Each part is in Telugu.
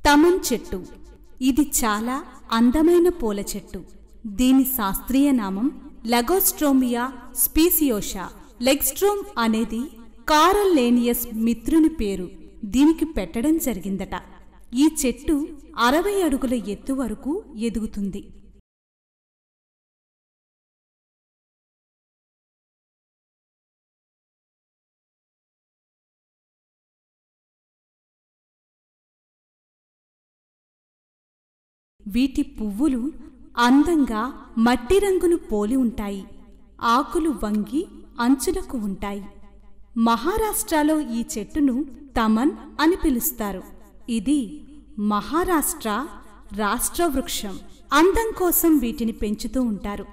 తమన్ చెట్టు ఇది చాలా అందమైన పూల చెట్టు దీని శాస్త్రీయ నామం లగోస్ట్రోమియా స్పీసియోషా లెగ్స్ట్రోమ్ అనేది కారల్లేనియస్ మిత్రుని పేరు దీనికి పెట్టడం జరిగిందట ఈ చెట్టు అరవై అడుగుల ఎత్తు వరకు ఎదుగుతుంది వీటి పువ్వులు అందంగా మట్టి రంగును పోలి ఉంటాయి ఆకులు వంగి అంచులకు ఉంటాయి మహారాష్ట్రలో ఈ చెట్టును తమన్ అని పిలుస్తారు ఇది మహారాష్ట్ర రాష్ట్ర వృక్షం అందం కోసం వీటిని పెంచుతూ ఉంటారు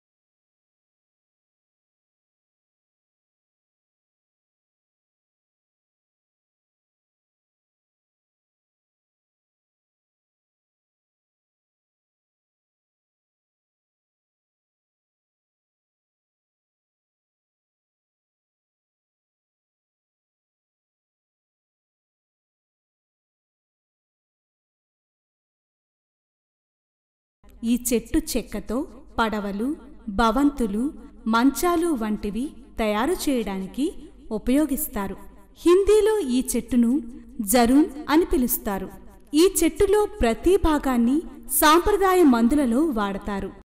ఈ చెట్టు చెక్కతో పడవలు భవంతులు మంచాలు వంటివి తయారు చేయడానికి ఉపయోగిస్తారు హిందీలో ఈ చెట్టును జరూన్ అని పిలుస్తారు ఈ చెట్టులో ప్రతి భాగాన్ని సాంప్రదాయ మందులలో వాడతారు